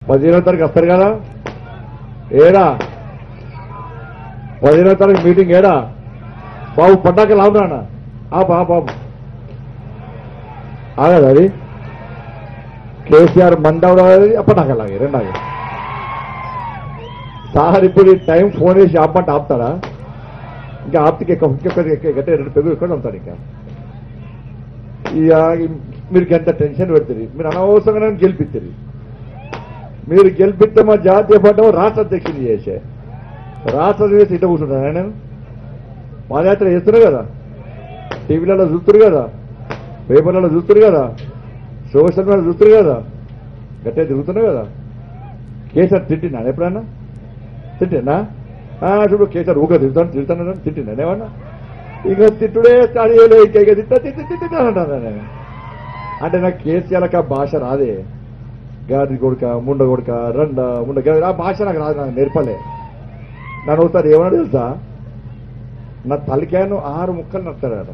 పదిహేనో తారీఖు వస్తారు కదా ఏడా పదిహేనో తారీఖు మీటింగ్ ఏడా బాబు పడ్డాక లావునా ఆ బాబు ఆగదు అది కేసీఆర్ మండవడం పటాక లాగే రెండాగే సార్ ఇప్పుడు ఈ టైం ఫోన్ చేసి ఆపమంటే ఆపుతాడా ఇంకా ఆప్తికి ఎక్కువ ఇంకొక గట్టే రెండు పెరుగు ఎక్కడ ఉంటాడు ఇంకా ఇక మీరు ఎంత టెన్షన్ పెడుతుంది మీరు అనవసరంగా గెలిపిస్తారు మీరు గెలిపిస్తే మా జాతీయ పడ్డం రాష్ట్ర అధ్యక్షుని చేసే రాష్ట్ర చేసి ఇట్లా కూర్చుంటాను నేను పాదయాత్ర చేస్తున్నారు కదా టీవీలలో చూస్తున్నారు కదా పేపర్లలో చూస్తున్నారు కదా సోషల్ మీడియా చూస్తున్నారు కదా గట్టే తిరుగుతున్నారు కదా కేసీఆర్ తిట్టినా ఎప్పుడన్నా తిట్టినా ఆ, చూడు కేసీఆర్ ఊక తిరుగుతాను తిరుగుతాను తిట్టినా ఏమన్నా ఇక తిట్టుడే స్టార్ట్ చేయలే ఇక ఇక తిట్టా తిట్టి తిట్టానంటాను నేను అంటే నాకు కేసీఆర్ ఆ భాష రాదే గాడి కొడుక ముండ కొడుక రండ ముండ గా- ఆ భాష నాకు రాదు నాకు నేర్పలే నన్ను ఒకసారి ఏమన్నా తెలుసా నా తలకాయను ఆరు ముక్కలు నడతాడు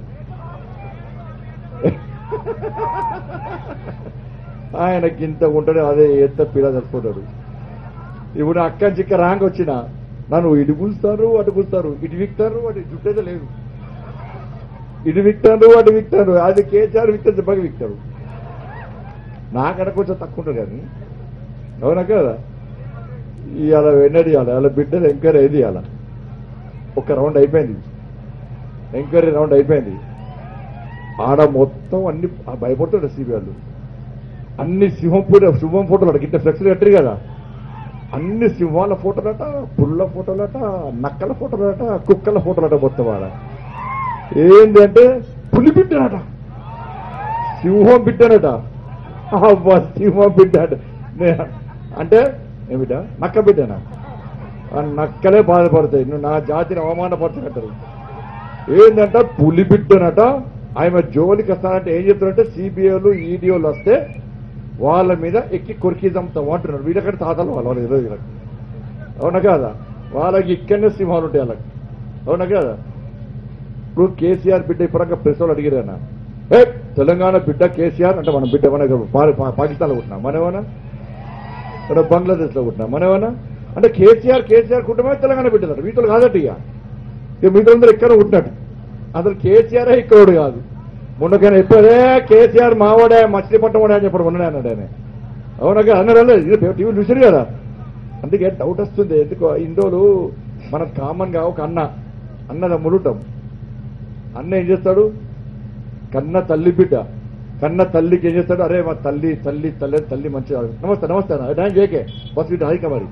ఆయనకి ఇంత ఉంటాడు అదే ఎంత పీడ చచ్చిపోతాడు ఇప్పుడు అక్క చిక్క ర్యాంక్ వచ్చిన నన్ను ఇటు కూస్తారు అటు కూస్తారు ఇటు విక్తారు అటు జుట్టేదే లేదు ఇటు విక్తారు అటు విక్తారు అది కేసీఆర్ విక్తారు చెప్పక విక్తారు నాకడ కొంచెం తక్కువ ఉంటుంది కానీ అవునా కదా ఇవాళ వెన్నడి ఇవ్వాలి వాళ్ళ బిడ్డలు ఎంక్వైరీ అయింది ఇవాళ ఒక రౌండ్ అయిపోయింది ఎంక్వైరీ రౌండ్ అయిపోయింది ఆడ మొత్తం అన్ని ఆ భయపడుతుండే సిబి వాళ్ళు అన్ని సింహం ఫోటో సింహం ఫోటోలు అట గిట్ట ఫ్లెక్స్ కట్టరు కదా అన్ని సింహాల ఫోటోలట పుల్ల ఫోటోలట నక్కల ఫోటోలట కుక్కల ఫోటోలట మొత్తం ఆడ ఏంది అంటే పులి బిడ్డనట సింహం బిడ్డనట అబ్బా సింహం బిడ్డ అంట. నే- అంటే ఏమిటా నక్క బిడ్డనా ఆ నక్కలే బాధపడతాయి నువ్వు నా జాతిని అవమానపరచగట్టరు ఏంటంట పులి బిడ్డనట ఆయన జోలికి వస్తానంటే ఏం చెప్తారంటే సిబిఐలు ఈడీఓలు వస్తే వాళ్ళ మీద ఎక్కి కొరికి చంపుతాం అంటున్నారు వీళ్ళక్కడ తాతలు వాళ్ళు వాళ్ళు ఇరవై వీళ్ళకి అవునా కదా వాళ్ళకి ఇక్కడనే సింహాలు ఉంటాయి వాళ్ళకి అవునా కదా ఇప్పుడు కేసీఆర్ బిడ్డ ఇప్పటిక ప్రెస్ వాళ్ళు అడిగిరానా ఏ తెలంగాణ బిడ్డ కేసీఆర్ అంటే మన బిడ్డ మన పా- పా- పాకిస్తాన్లో పుట్టినా మనమేమన్నా ఇక్కడ బంగ్లాదేశ్లో పుట్టినా మనమేమన్నా అంటే కేసీఆర్ కేసీఆర్ కుటుంబమే తెలంగాణ బిడ్డలు వీటిలో కాదట ఇక ఇక మిగతా ఎక్కడ పుట్టినట్టు అసలు కేసీఆర్ ఇక్కడ కాదు మొన్నకైనా ఎప్పుడే కేసీఆర్ మావాడే మచిలీపట్నం అని చెప్పడం ఉన్నాడే అన్నాడు ఆయన అవునగా అన్నాడు ఇది టీవీ చూసారు కదా అందుకే డౌట్ వస్తుంది ఎందుకు ఇందోలు మన కామన్ గా ఒక అన్న అన్నదమ్ములు ఉంటాం అన్న ఏం చేస్తాడు కన్న తల్లి బిడ్డ కన్న తల్లికి ఏం చేస్తాడు అరే మా తల్లి తల్లి తల్లి తల్లి మంచిగా నమస్తే నమస్తే అన్న డాన్ చేకే బస్ ఇటు హాయిక మరి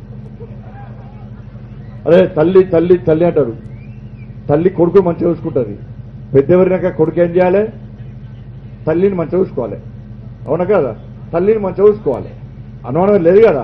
అరే తల్లి తల్లి తల్లి అంటాడు తల్లి కొడుకు మంచిగా చూసుకుంటుంది పెద్దెవరినాక కొడుకు ఏం చేయాలి తల్లిని మంచిగా చూసుకోవాలి అవునా కదా తల్లిని మంచిగా చూసుకోవాలి అనుమానం లేదు కదా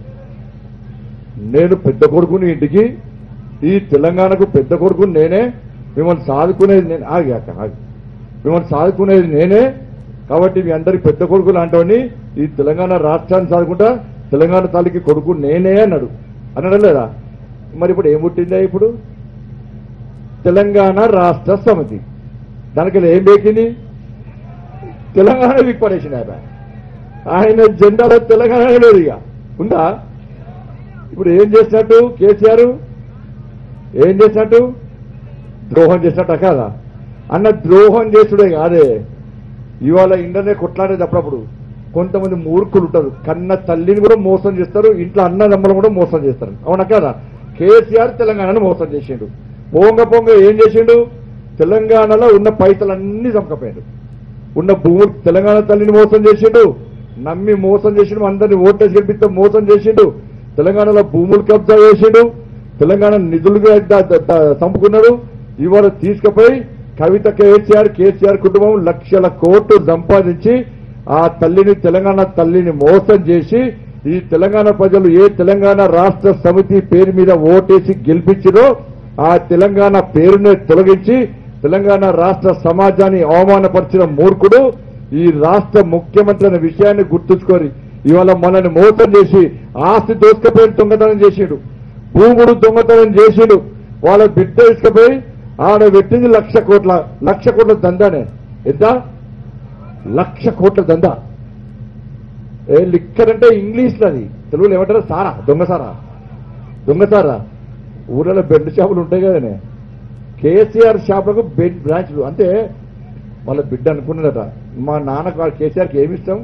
నేను పెద్ద కొడుకుని ఇంటికి ఈ తెలంగాణకు పెద్ద కొడుకుని నేనే మిమ్మల్ని సాదుకునేది నేను ఆగాక ఆగి మిమ్మల్ని సాదుకునేది నేనే కాబట్టి మీ అందరికి పెద్ద కొడుకు లాంటివని ఈ తెలంగాణ రాష్ట్రాన్ని సాదుకుంటా తెలంగాణ తల్లికి కొడుకు నేనే అన్నాడు అన్నాడు లేదా మరి ఇప్పుడు ఏం పుట్టిందా ఇప్పుడు తెలంగాణ రాష్ట్ర సమితి దానికి ఏం బేకింది తెలంగాణ విప్పడేసిన ఆయన ఆయన జెండాలో తెలంగాణ లేదు ఇక ఉందా ఇప్పుడు ఏం చేసినట్టు కేసీఆర్ ఏం చేసినట్టు ద్రోహం చేసినట్ట కాదా అన్న ద్రోహం చేసుడే కాదే ఇవాళ ఇంటర్నెట్ కొట్లాడేది అప్పుడప్పుడు కొంతమంది మూర్ఖులు ఉంటారు కన్న తల్లిని కూడా మోసం చేస్తారు ఇంట్లో అన్నదమ్మలు కూడా మోసం చేస్తారు అవునా కదా కేసీఆర్ తెలంగాణను మోసం చేసిండు పోంగ పొంగ ఏం చేసిండు తెలంగాణలో ఉన్న పైసలన్నీ చంకపోయాడు ఉన్న భూములు తెలంగాణ తల్లిని మోసం చేసిండు నమ్మి మోసం చేసిండు అందరిని ఓటేసి గెలిపిస్తే మోసం చేసిండు తెలంగాణలో భూములు కబ్జా చేసిండు తెలంగాణ నిధులుగా ద- ద- ద- చంపుకున్నాడు ఇవాళ తీసుకుపోయి కవిత కేసీఆర్ కేసీఆర్ కుటుంబం లక్షల కోట్లు సంపాదించి ఆ తల్లిని తెలంగాణ తల్లిని మోసం చేసి ఈ తెలంగాణ ప్రజలు ఏ తెలంగాణ రాష్ట్ర సమితి పేరు మీద ఓటేసి గెలిపించిరో ఆ తెలంగాణ పేరునే తొలగించి తెలంగాణ రాష్ట్ర సమాజాన్ని అవమానపరిచిన మూర్ఖుడు ఈ రాష్ట్ర ముఖ్యమంత్రి అనే విషయాన్ని గుర్తుంచుకొని ఇవాళ మనల్ని మోసం చేసి ఆస్తి దోసుకపోయిన దొంగతనం చేసిండు భూముడు దొంగతనం చేసిండు వాళ్ళ బిడ్డ ఇసుకపోయి ఆడ పెట్టింది లక్ష కోట్ల లక్ష కోట్ల దందానే ఎంత లక్ష కోట్ల దందా ఏ లిక్కర్ అంటే ఇంగ్లీష్ అది తెలుగులో ఏమంటారు సారా దొంగ సారా దొంగ సారా ఊళ్ళలో బెడ్ షాపులు ఉంటాయి కదనే కేసీఆర్ షాపులకు బెడ్ బ్రాంచ్లు అంటే వాళ్ళ బిడ్డ అనుకున్నదట మా నాన్నకు వాళ్ళ కేసీఆర్కి ఏమి ఇష్టం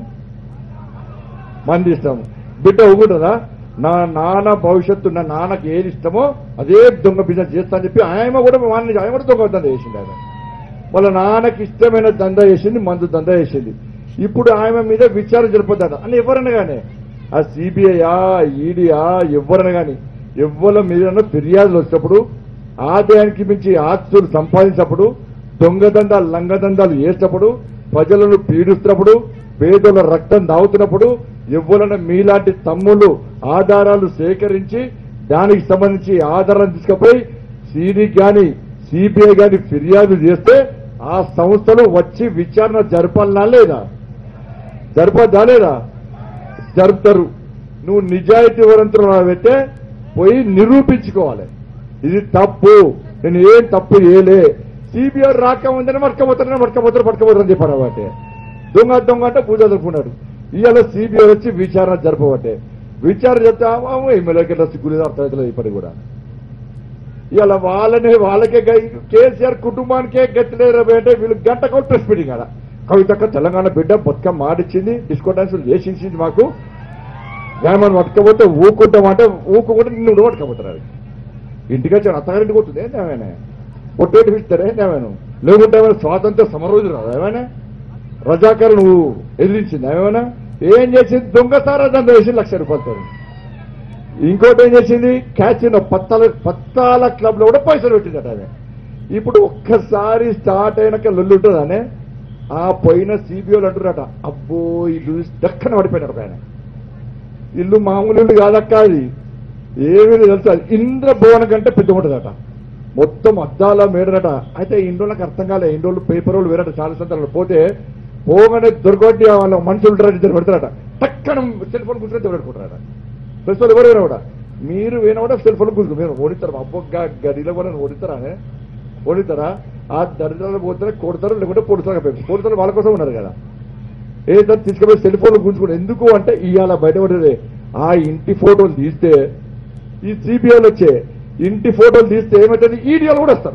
మంది ఇష్టం బిడ్డ ఊగుంటుందా నా నాన్న భవిష్యత్తు నా నాన్నకి ఏది ఇష్టమో అదే దొంగ బిజినెస్ చేస్తా అని చెప్పి ఆయన కూడా వాడిని ఆయన కూడా దొంగ దంద చేసింది ఆయన వాళ్ళ నాన్నకి ఇష్టమైన దంద చేసింది మందు దంద చేసింది ఇప్పుడు ఆయన మీద విచారణ జరుపుతాడు అని ఎవరైనా కానీ ఆ సిబిఐయా ఈడీయా ఎవరైనా కానీ ఎవరి మీద ఫిర్యాదులు వచ్చినప్పుడు ఆదాయానికి మించి ఆస్తులు సంపాదించినప్పుడు దొంగదందాలు లంగదందాలు చేసినప్పుడు ప్రజలను పీడిస్తున్నప్పుడు పేదల రక్తం దావుతున్నప్పుడు ఎవరైనా మీలాంటి తమ్ముళ్ళు ఆధారాలు సేకరించి దానికి సంబంధించి ఆధారాలు తీసుకుపోయి సిడి గాని సిబిఐ గాని ఫిర్యాదు చేస్తే ఆ సంస్థలు వచ్చి విచారణ జరపాలనా లేదా జరపద్దా లేదా జరుపుతారు నువ్వు నిజాయితీ వరంతులు అయితే పోయి నిరూపించుకోవాలి ఇది తప్పు నేను ఏం తప్పు చేయలే సిబిఐ రాక ఉందని పట్టుకపోతారని పట్టుకపోతారు పట్టుకపోతారు అని చెప్పారు కాబట్టి దొంగ దొంగ అంటే పూజ జరుపుకున్నాడు ఇవాళ సిబిఐ వచ్చి విచారణ జరపబట్టే విచారణ చెప్తే ఎమ్మెల్యేకి ఎట్లా సిగ్గులేదు అర్థమవుతలేదు ఇప్పటికి కూడా ఇవాళ వాళ్ళనే వాళ్ళకే గై- కేసీఆర్ కుటుంబానికే గతిలేరు అంటే వీళ్ళు గంట కూడా ప్రెస్ మీటింగ్ అలా కవితక్క తెలంగాణ బిడ్డ బతుకమ్మ మాడిచ్చింది డిస్కో డాన్సులు చేసింది మాకు ఏమని పట్టుకపోతే ఊకుంటామంటే ఊకుంటే నిన్ను కూడా పట్టుకపోతారు ఇంటికి వచ్చి అత్తగారింటికి పోతుంది ఏంటి ఏమైనా పొట్టేటి పిలుస్తారే ఏమైనా లేకుంటే ఏమైనా స్వాతంత్ర సమరోజు రాదు ఏమైనా రజాకారు నువ్వు ఎదిరించింది ఏమైనా ఏం చేసింది దొంగసారా దాన్ని వేసి లక్ష రూపాయలతో ఇంకోటి ఏం చేసింది క్యాచినో పత్తాల పత్తాల క్లబ్ లో కూడా పైసలు పెట్టిందట ఆమె ఇప్పుడు ఒక్కసారి స్టార్ట్ అయినాక లొల్లి ఉంటుందనే ఆ పోయిన సిబిఓలు అంటున్నారట అబ్బో ఇల్లు దక్కన పడిపోయినారు ఒక ఆయన ఇల్లు మామూలు ఇల్లు కాదక్క అది ఏమీ లేదు తెలుసా ఇంద్రభవనం కంటే పెద్ద ఉంటుందట మొత్తం అద్దాల మేడరట అయితే ఇండోళ్ళకి అర్థం కాలే ఇండోళ్ళు పేపర్ వాళ్ళు వేరట చాలా సందర్భాలు పోతే పోగానే దొరకొట్టి వాళ్ళ మనుషులు ఉంటారట ఇద్దరు పెడతారట టక్కన సెల్ ఫోన్ కూర్చొని పెట్టుకుంటారట ప్లస్ వాళ్ళు ఎవరు కూడా మీరు వేనా కూడా సెల్ ఫోన్ కూర్చుని మీరు ఓడిస్తారు అబ్బో గడిలో కూడా ఓడిస్తారా ఓడిస్తారా ఆ దరిద్రాలు పోతే కొడతారు లేకుంటే పొడుతారు పొడుతారు వాళ్ళ కోసం ఉన్నారు కదా ఏదో తీసుకుపోయి సెల్ ఫోన్లు గుంజుకుని ఎందుకు అంటే ఇవాళ బయటపడేది ఆ ఇంటి ఫోటోలు తీస్తే ఈ సిబిఐలు వచ్చే ఇంటి ఫోటోలు తీస్తే ఏమవుతుంది ఈడియోలు కూడా వస్తారు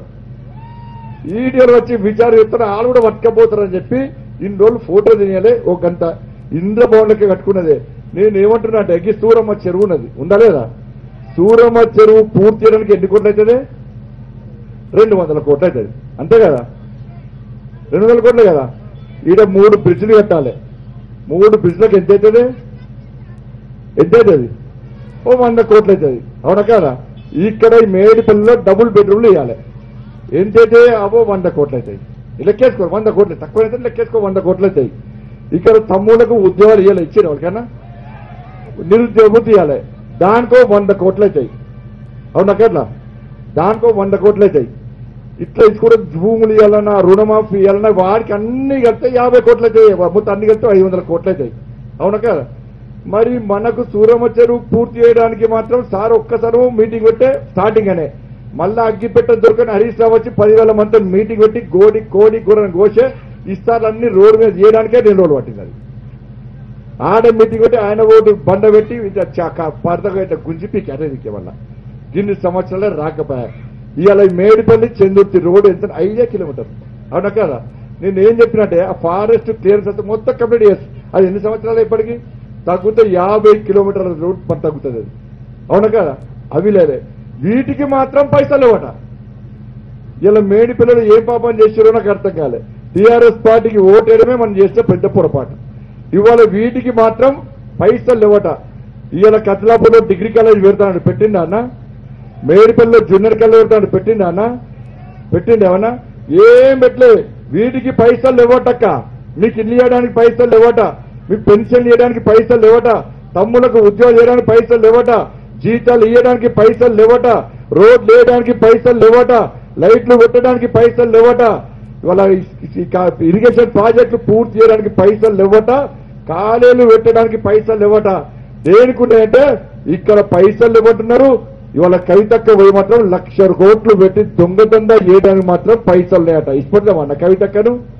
ఈడియోలు వచ్చి విచారణ చెప్తారు వాళ్ళు కూడా పట్టుకపోతారని చెప్పి ఇన్ని రోజులు ఫోటో తీయాలి ఒక గంట ఇంద్రభవన్లకి కట్టుకున్నదే నేను ఏమంటున్నా అంటే ఎగ్గి సూరమ్మ చెరువు ఉన్నది ఉందా లేదా సూరమ్మ చెరువు పూర్తి చేయడానికి ఎన్ని కోట్లు అవుతుంది రెండు వందల కోట్లు అవుతుంది అంతే కదా రెండు వందల కోట్లే కదా ఈడ మూడు బ్రిడ్జ్లు కట్టాలి మూడు బ్రిడ్జ్లకు ఎంత అవుతుంది ఎంత అవుతుంది ఓ వంద కోట్లు అవుతుంది అవునా కదా ఇక్కడ ఈ మేడిపల్లిలో డబుల్ బెడ్రూమ్లు ఇవ్వాలి ఎంతైతే అవో వంద కోట్లు అవుతాయి లెక్కేసుకో వంద కోట్లు తక్కువ అయితే లెక్కేసుకో వంద కోట్లు అవుతాయి ఇక్కడ తమ్ముళ్ళకు ఉద్యోగాలు ఇవ్వాలి ఇచ్చారు వాళ్ళకన్నా నిరుద్యోగం తీయాలి దానికో వంద కోట్లు అవుతాయి అవునా కట్లా దానికో వంద కోట్లు అవుతాయి ఇట్లా కూడా భూములు ఇవ్వాలన్నా రుణమాఫీ ఇవ్వాలన్నా వాడికి అన్ని కలిస్తే యాభై కోట్లు అవుతాయి మొత్తం అన్ని కలిస్తే ఐదు వందల కోట్లు అవుతాయి అవునా కదా మరి మనకు సూరమ్మ చెరువు పూర్తి చేయడానికి మాత్రం సార్ ఒక్కసారి మీటింగ్ పెట్టే స్టార్టింగ్ అనే మళ్ళా అగ్గిపెట్ట దొరకని హరీష్ రావు వచ్చి పదివేల మంది మీటింగ్ పెట్టి గోడి కోడి గొర్రెని కోసే ఇస్తార్లన్నీ రోడ్డు మీద చేయడానికే రెండు రోజులు పట్టింది అది ఆడ మీటింగ్ పెట్టి ఆయన ఓటు బండ పెట్టి ఇట్లా చా- పరదగా ఇట్లా గుంజి పీకి అదే దిక్కే వల్ల ఇన్ని సంవత్సరాలే రాకపోయా ఇవాళ ఈ మేడిపల్లి చందుర్తి రోడ్ ఎంత ఐదే కిలోమీటర్ అవునా కదా నేను ఏం చెప్పినట్టే ఆ ఫారెస్ట్ క్లియరెన్స్ అంతా మొత్తం కంప్లీట్ చేసి అది ఎన్ని సంవత్సరాలు ఇప్పటికి తగ్గితే యాభై కిలోమీటర్ల రోడ్ పని తగ్గుతుంది అది అవునా కదా అవి లేదే వీటికి మాత్రం పైసలు ఇవ్వట ఇలా మేడి పిల్లలు ఏ పాపం చేసారో నాకు అర్థం కాలే టీఆర్ఎస్ పార్టీకి ఓటేయడమే మనం చేస్తే పెద్ద పొరపాటు ఇవాళ వీటికి మాత్రం పైసలు ఇవ్వట ఇవాళ కత్లాపూర్లో డిగ్రీ కాలేజ్ పెడతాడు పెట్టిండా అన్న మేడిపల్లిలో జూనియర్ కాలేజ్ పెడతాడు పెట్టిండా అన్న పెట్టిండు ఏమన్నా ఏం పెట్టలే వీటికి పైసలు ఇవ్వటక్క మీకు ఇల్లు ఇవ్వడానికి పైసలు ఇవ్వట మీకు పెన్షన్ ఇవ్వడానికి పైసలు ఇవ్వట తమ్ములకు ఉద్యోగాలు చేయడానికి పైసలు ఇవ్వట జీతాలు ఇవ్వడానికి పైసలు ఇవ్వట రోడ్లు వేయడానికి పైసలు ఇవ్వట లైట్లు పెట్టడానికి పైసలు ఇవ్వట ఇవాళ ఈ- ఈ కా- ఇరిగేషన్ ప్రాజెక్టులు పూర్తి చేయడానికి పైసలు ఇవ్వట కాలేలు పెట్టడానికి పైసలు ఇవ్వట దేనికుంటాయంటే ఇక్కడ పైసలు ఇవ్వటున్నారు ఇవాళ కవితక్క పోయి మాత్రం లక్ష కోట్లు పెట్టి దొంగ దొంగ చేయడానికి మాత్రం పైసలు లేట ఇష్టపడదామన్న కవితక్కను